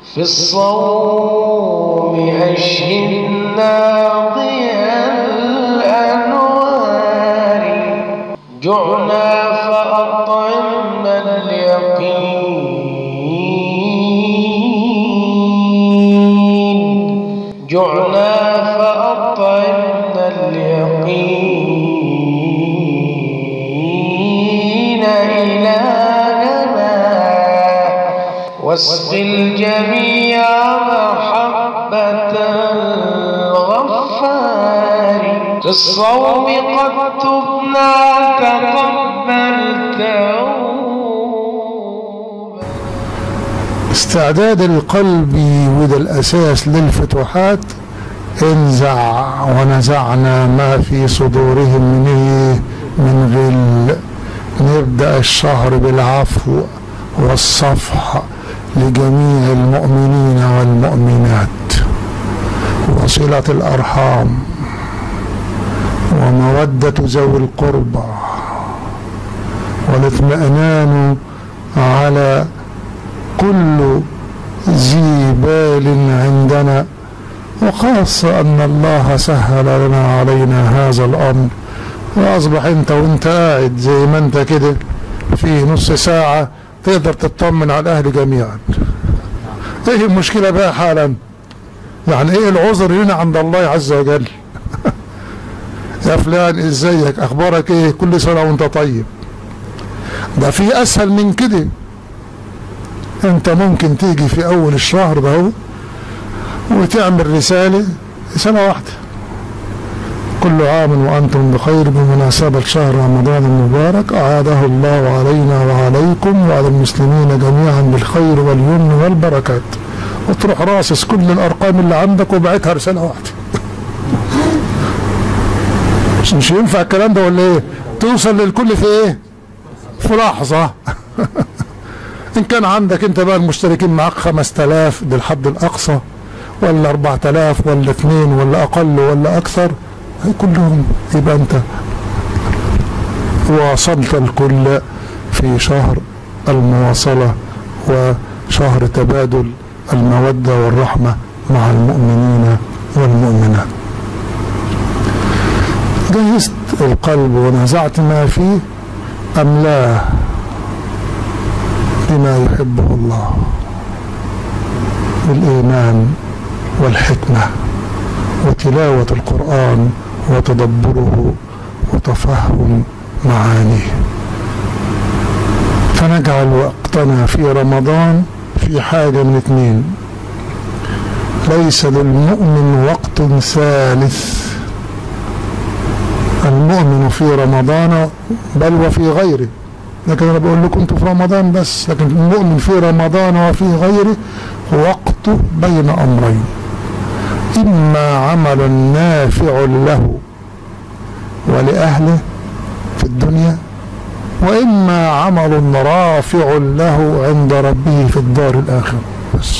في الصوم أشهدنا ضياء الأنوار جعنا فأطعمنا اليقين جعنا فأطعمنا اليقين إلهنا واسق الجميع محبة الغفار في الصوم قد تبنى تقبل توبة استعداد القلب وده الأساس للفتوحات انزع ونزعنا ما في صدورهم من إيه؟ من غل نبدأ الشهر بالعفو والصفح لجميع المؤمنين والمؤمنات وصلة الأرحام ومودة ذوي القربى والاطمئنان على كل ذي بال عندنا وخاصة أن الله سهل لنا علينا هذا الأمر وأصبح أنت وأنت قاعد زي ما أنت كده في نص ساعة تقدر تطمن على الأهل جميعا إيه المشكلة بقى حالا يعني إيه العذر لنا عند الله عز وجل يا فلان ازيك اخبارك ايه كل سنة وانت طيب ده في اسهل من كده انت ممكن تيجي في اول الشهر ده هو وتعمل رسالة سنة واحدة كل عام وأنتم بخير بمناسبة شهر رمضان المبارك أعاده الله علينا وعليكم وعلى المسلمين جميعا بالخير واليمن والبركات وتروح راسس كل الأرقام اللي عندك وبعتها رسالة واحدة مش مش ينفع الكلام ده ولا ايه توصل للكل في ايه في لحظة ان كان عندك انت بقى المشتركين معاك 5000 ده الحد الاقصى ولا 4000 ولا اثنين ولا اقل ولا اكثر هي كلهم يبقى انت واصلت الكل في شهر المواصلة وشهر تبادل المودة والرحمة مع المؤمنين والمؤمنات جهزت القلب ونزعت ما فيه أملاه بما يحبه الله بالإيمان والحكمة وتلاوة القرآن وتدبره وتفهم معانيه فنجعل وقتنا في رمضان في حاجة من اثنين ليس للمؤمن وقت ثالث المؤمن في رمضان بل وفي غيره لكن انا بقول لكم انتوا في رمضان بس لكن المؤمن في رمضان وفي غيره وقته بين امرين اما عمل نافع له ولاهله في الدنيا واما عمل رافع له عند ربه في الدار الاخره بس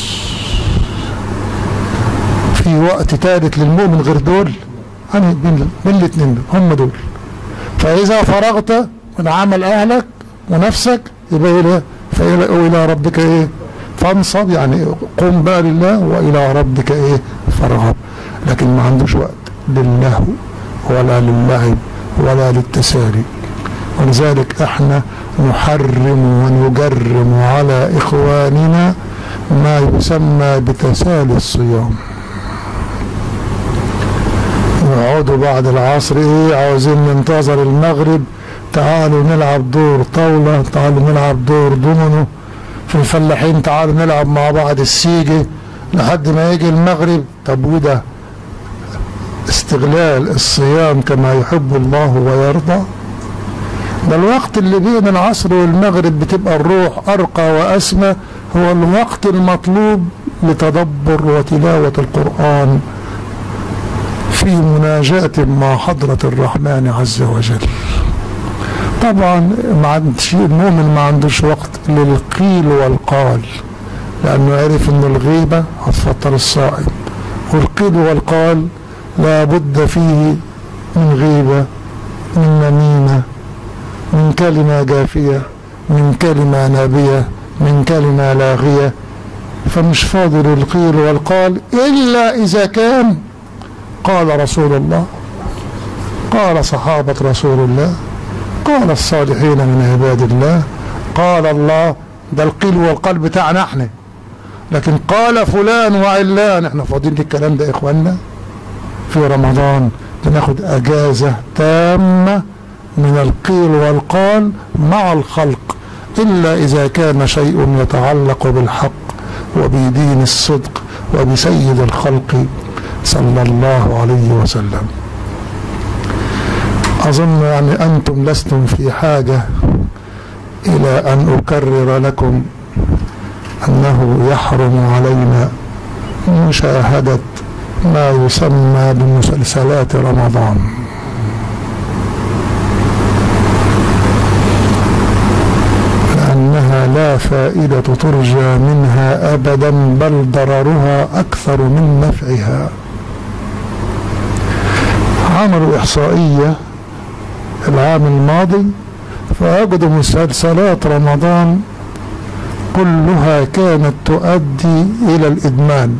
في وقت ثالث للمؤمن غير دول يعني بين بين الاثنين دول هم دول فاذا فرغت من عمل اهلك ونفسك يبقى الى فإلى والى ربك ايه فانصب يعني قم بقى لله والى ربك ايه فارغب لكن ما عندوش وقت للهو ولا للعب ولا للتسالي ولذلك احنا نحرم ونجرم على اخواننا ما يسمى بتسالي الصيام يقعدوا بعد العصر ايه عاوزين ننتظر المغرب تعالوا نلعب دور طاولة تعالوا نلعب دور دومينو في الفلاحين تعالوا نلعب مع بعض السيجي لحد ما يجي المغرب طب وده استغلال الصيام كما يحب الله ويرضى ده الوقت اللي بين العصر والمغرب بتبقى الروح أرقى وأسمى هو الوقت المطلوب لتدبر وتلاوة القرآن في مناجاة مع حضرة الرحمن عز وجل طبعا ما عندش المؤمن ما عندوش وقت للقيل والقال لأنه عرف أن الغيبة هتفطر الصائم والقيل والقال لا بد فيه من غيبة من نميمة من كلمة جافية من كلمة نابية من كلمة لاغية فمش فاضل القيل والقال إلا إذا كان قال رسول الله قال صحابة رسول الله قال الصالحين من عباد الله قال الله ده القيل والقال بتاعنا احنا لكن قال فلان وعلان احنا فاضيين للكلام ده يا اخوانا في رمضان بناخد اجازة تامة من القيل والقال مع الخلق الا اذا كان شيء يتعلق بالحق وبدين الصدق وبسيد الخلق صلى الله عليه وسلم أظن يعني أنتم لستم في حاجة إلى أن أكرر لكم أنه يحرم علينا مشاهدة ما يسمى بمسلسلات رمضان لأنها لا فائدة ترجى منها أبدا بل ضررها أكثر من نفعها عملوا إحصائية العام الماضي فوجدوا مسلسلات رمضان كلها كانت تؤدي إلى الإدمان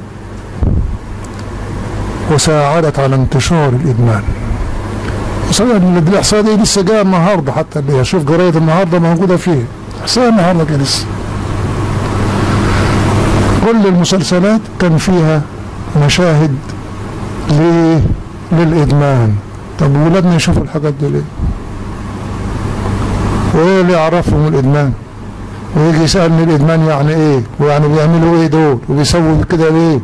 وساعدت على انتشار الإدمان مثلا الإحصاء دي لسه جاء النهارده حتى اللي يشوف جرايد النهارده موجودة فيه إحصاء النهارده كده لسه كل المسلسلات كان فيها مشاهد ليه للإدمان طب ولادنا يشوفوا الحاجات دي ليه وايه اللي يعرفهم الادمان ويجي يسالني الادمان يعني ايه ويعني بيعملوا ايه دول وبيسووا كده ليه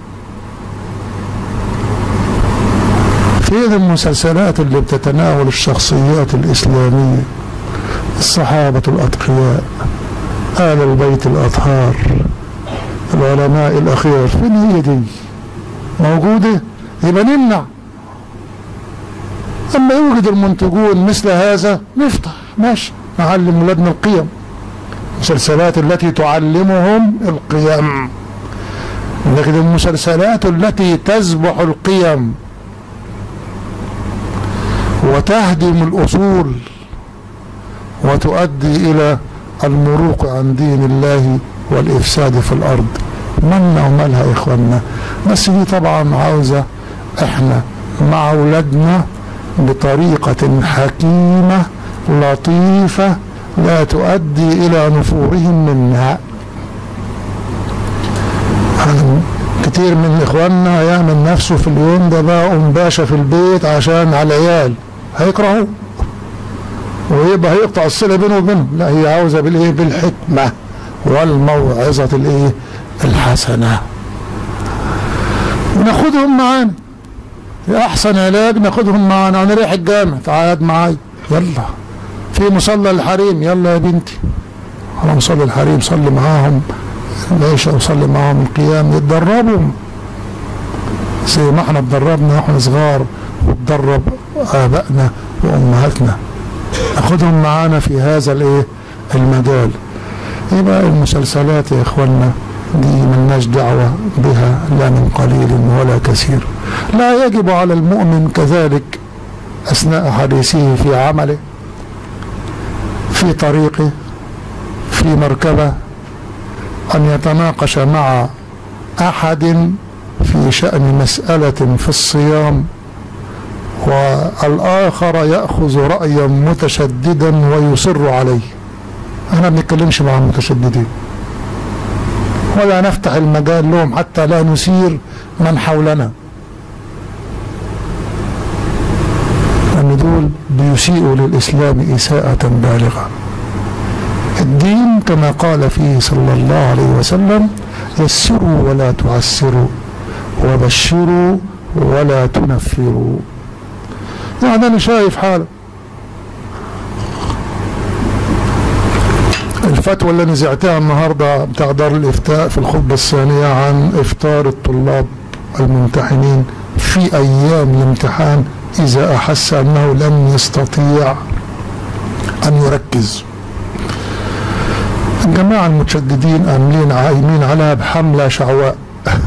فين المسلسلات اللي بتتناول الشخصيات الاسلاميه الصحابه الاتقياء آل البيت الأطهار العلماء الأخيار فين هي دي موجودة يبقى نمنع أما يوجد المنتجون مثل هذا نفتح ماشي نعلم ولادنا القيم المسلسلات التي تعلمهم القيم لكن المسلسلات التي تذبح القيم وتهدم الأصول وتؤدي إلى المروق عن دين الله والإفساد في الأرض منا ومالها يا إخواننا بس دي طبعا عاوزة إحنا مع أولادنا بطريقة حكيمة لطيفة لا تؤدي إلى نفورهم منها كتير من إخواننا يعمل نفسه في اليوم ده بقى أم باشا في البيت عشان على العيال هيكرهوا ويبقى هيقطع الصلة بينه وبينهم لا هي عاوزة بالإيه بالحكمة والموعظة الإيه الحسنة وناخدهم معانا أحسن علاج ناخدهم معانا أنا رايح الجامع تعال معايا يلا في مصلى الحريم يلا يا بنتي على مصلى الحريم صلي معاهم العشاء وصلي معاهم القيام يتدربوا زي ما احنا اتدربنا واحنا صغار وتدرب ابائنا وامهاتنا ناخدهم معانا في هذا الايه المجال يبقى المسلسلات يا اخوانا دي ملناش دعوة بها لا من قليل ولا كثير لا يجب على المؤمن كذلك أثناء حديثه في عمله في طريقه في مركبة أن يتناقش مع أحد في شأن مسألة في الصيام والآخر يأخذ رأيا متشددا ويصر عليه احنا ما بنتكلمش مع المتشددين ولا نفتح المجال لهم حتى لا نثير من حولنا لأن دول بيسيئوا للإسلام إساءة بالغة الدين كما قال فيه صلى الله عليه وسلم يسروا ولا تعسروا وبشروا ولا تنفروا يعني أنا شايف حالة الفتوى اللي نزعتها النهاردة بتاع دار الإفتاء في الخطبة الثانية عن إفطار الطلاب الممتحنين في أيام الامتحان إذا أحس أنه لم يستطيع أن يركز الجماعة المتشددين عاملين عايمين عليها بحملة شعواء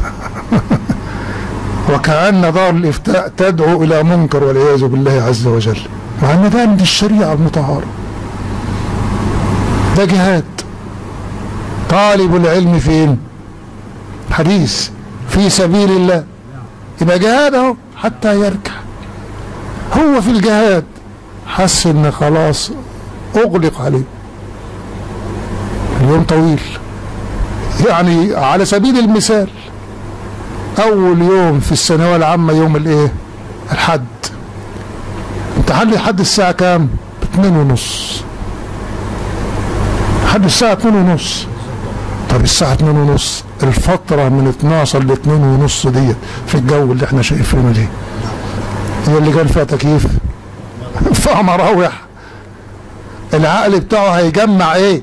وكأن دار الإفتاء تدعو إلى منكر والعياذ بالله عز وجل مع أن ده من الشريعة المطهرة ده جهاد طالب العلم فين حديث في سبيل الله يبقى جهاد اهو حتى يركع هو في الجهاد حس ان خلاص اغلق عليه اليوم طويل يعني على سبيل المثال اول يوم في الثانويه العامه يوم الايه الحد امتحان لحد الساعه كام اتنين ونص لحد الساعه اتنين ونص طب الساعه اتنين ونص الفتره من 12 ل 2 ونص ديت في الجو اللي احنا شايفينه دي هي اللي كان فيها تكييف فيها مراوح العقل بتاعه هيجمع ايه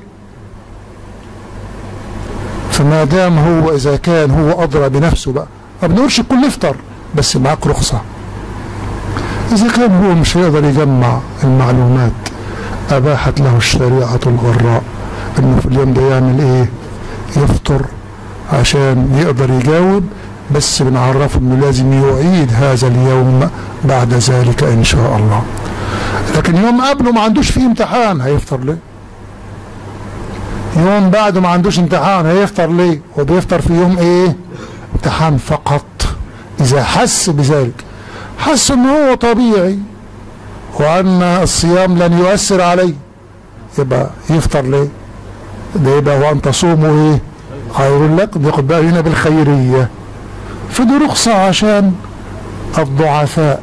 فما دام هو اذا كان هو ادرى بنفسه بقى ما بنقولش الكل يفطر بس معاك رخصه اذا كان هو مش هيقدر يجمع المعلومات اباحت له الشريعه الغراء انه في اليوم ده يعمل ايه يفطر عشان يقدر يجاوب بس بنعرفه انه لازم يعيد هذا اليوم بعد ذلك ان شاء الله لكن يوم قبله ما عندوش فيه امتحان هيفطر ليه يوم بعده ما عندوش امتحان هيفطر ليه هو بيفطر في يوم ايه امتحان فقط اذا حس بذلك حس انه هو طبيعي وان الصيام لن يؤثر عليه يبقى يفطر ليه ده يبقى وان تصوموا ايه خير لكم بياخد بقى هنا بالخيريه فدي رخصه عشان الضعفاء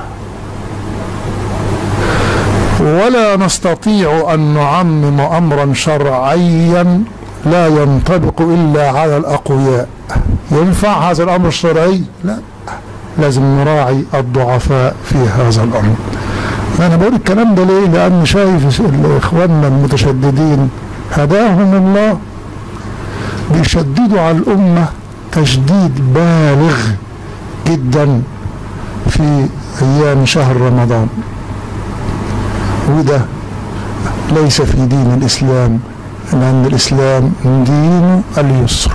ولا نستطيع أن نعمم أمرا شرعيا لا ينطبق إلا على الأقوياء ينفع هذا الأمر الشرعي لا لازم نراعي الضعفاء في هذا الأمر أنا بقول الكلام ده ليه لأن شايف إخواننا المتشددين هداهم الله بيشددوا على الأمة تشديد بالغ جدا في أيام شهر رمضان وده ليس في دين الإسلام لأن الإسلام دين اليسر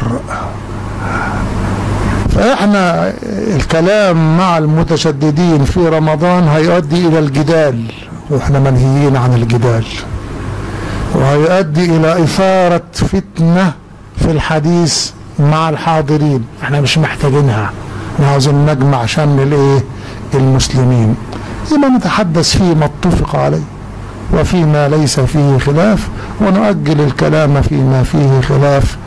فإحنا الكلام مع المتشددين في رمضان هيؤدي إلى الجدال وإحنا منهيين عن الجدال وهيؤدي إلى إثارة فتنة في الحديث مع الحاضرين احنا مش محتاجينها احنا عاوزين نجمع شمل الايه المسلمين يبقى نتحدث فيما اتفق عليه وفيما ليس فيه خلاف ونؤجل الكلام فيما فيه خلاف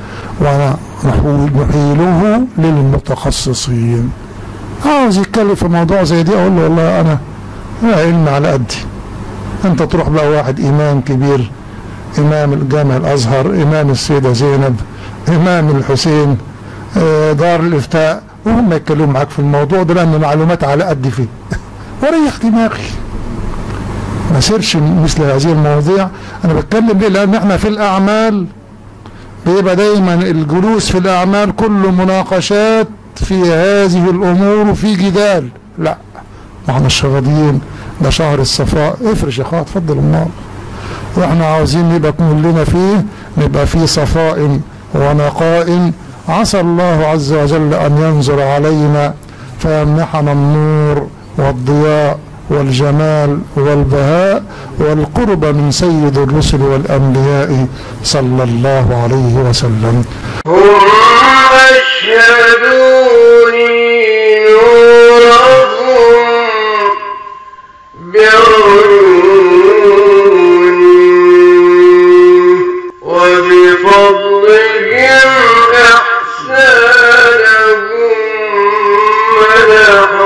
ونحيله للمتخصصين عاوز يتكلم في موضوع زي دي اقول له والله انا علم على قدي انت تروح بقى واحد امام كبير امام الجامع الازهر امام السيدة زينب امام الحسين دار الافتاء وهم يتكلموا معاك في الموضوع ده لان معلومات على قد فيه وريح دماغي ما سيرش مثل هذه المواضيع انا بتكلم ليه لان احنا في الاعمال بيبقى دايما الجلوس في الاعمال كله مناقشات في هذه الامور وفي جدال لا ما احنا الشغادين ده شهر الصفاء افرش يا اخويا اتفضل النار واحنا عاوزين نبقى كلنا فيه نبقى في صفاء ونقاء عسى الله عز وجل ان ينظر علينا فيمنحنا النور والضياء والجمال والبهاء والقرب من سيد الرسل والأنبياء صلى الله عليه وسلم هم أشهدوني نورهم بعيوني وبفضلهم أحسانهم منحوا